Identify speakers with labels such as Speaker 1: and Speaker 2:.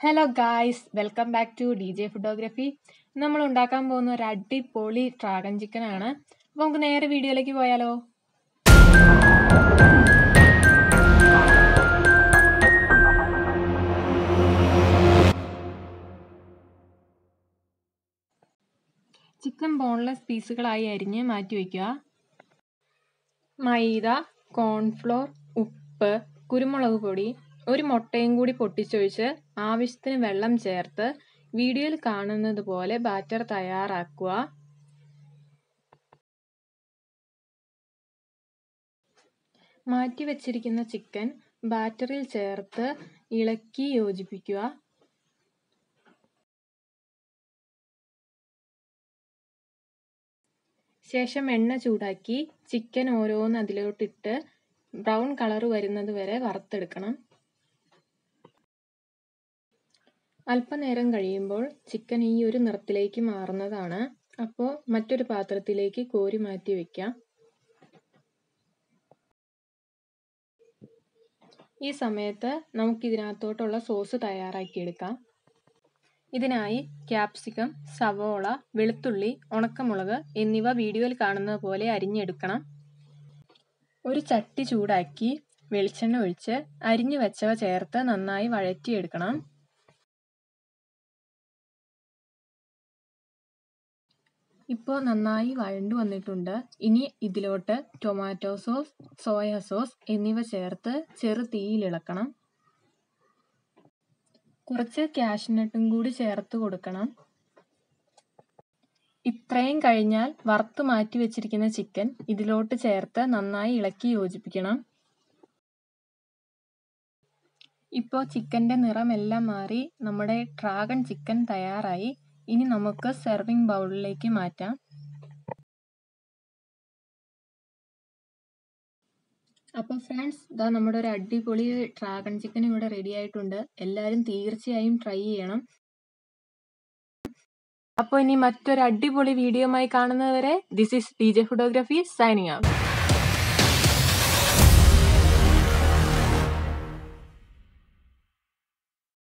Speaker 1: hello guys welcome back to D J foodography നമ്മൾ ഉണ്ടാക്കാൻ പോകുന്ന ഒരു അടിപൊളി ഡ്രാഗൺ ചിക്കൻ ആണ് അപ്പോൾ നമുക്ക് നേരെ വീഡിയോയിലേക്ക് പോയാലോ ചിക്കൻ ബോൺലെസ് പീസുകളായി അരിഞ്ഞ് മാറ്റി വയ്ക്കുക മൈദ കോൺഫ്ലോർ ഉപ്പ് കുരുമുളക് പൊടി ഒരു മുട്ടയും കൂടി പൊട്ടിച്ചൊഴിച്ച് ആവശ്യത്തിന് വെള്ളം ചേർത്ത് വീഡിയോയിൽ കാണുന്നത് പോലെ ബാറ്റർ തയ്യാറാക്കുക മാറ്റി വെച്ചിരിക്കുന്ന ചിക്കൻ ബാറ്ററിൽ ചേർത്ത് ഇളക്കി യോജിപ്പിക്കുക ശേഷം എണ്ണ ചൂടാക്കി ചിക്കൻ ഓരോന്ന് അതിലോട്ടിട്ട് ബ്രൗൺ കളർ വരുന്നത് വരെ വറുത്തെടുക്കണം അല്പനേരം കഴിയുമ്പോൾ ചിക്കൻ ഈ ഒരു നിറത്തിലേക്ക് മാറുന്നതാണ് അപ്പോൾ മറ്റൊരു പാത്രത്തിലേക്ക് കോരി മാറ്റി വയ്ക്കാം ഈ സമയത്ത് നമുക്ക് ഇതിനകത്തോട്ടുള്ള സോസ് തയ്യാറാക്കിയെടുക്കാം ഇതിനായി ക്യാപ്സിക്കം സവോള വെളുത്തുള്ളി ഉണക്കമുളക് എന്നിവ വീഡിയോയിൽ കാണുന്നത് പോലെ അരിഞ്ഞെടുക്കണം ഒരു ചട്ടി ചൂടാക്കി വെളിച്ചെണ്ണ ഒഴിച്ച് അരിഞ്ഞു വെച്ചവ ചേർത്ത് നന്നായി വഴറ്റിയെടുക്കണം ഇപ്പോൾ നന്നായി വഴണ്ടു വന്നിട്ടുണ്ട് ഇനി ഇതിലോട്ട് ടൊമാറ്റോ സോസ് സോയ സോസ് എന്നിവ ചേർത്ത് ചെറു തീയിലിളക്കണം കുറച്ച് കാഷ്നട്ടും കൂടി ചേർത്ത് കൊടുക്കണം ഇത്രയും കഴിഞ്ഞാൽ വറുത്ത് മാറ്റി വെച്ചിരിക്കുന്ന ചിക്കൻ ഇതിലോട്ട് ചേർത്ത് നന്നായി ഇളക്കി യോജിപ്പിക്കണം ഇപ്പോൾ ചിക്കൻ്റെ നിറമെല്ലാം മാറി നമ്മുടെ ഡ്രാഗൺ ചിക്കൻ തയ്യാറായി ഇനി നമുക്ക് സെർവിങ് ബൗളിലേക്ക് മാറ്റാം അപ്പോൾ ഫ്രണ്ട്സ് ഇതാ നമ്മുടെ ഒരു അടിപൊളി ഡ്രാഗൺ ചിക്കൻ ഇവിടെ റെഡി ആയിട്ടുണ്ട് എല്ലാവരും തീർച്ചയായും ട്രൈ ചെയ്യണം അപ്പോൾ ഇനി മറ്റൊരു അടിപൊളി വീഡിയോയുമായി കാണുന്നതുവരെ this is D J photography signing out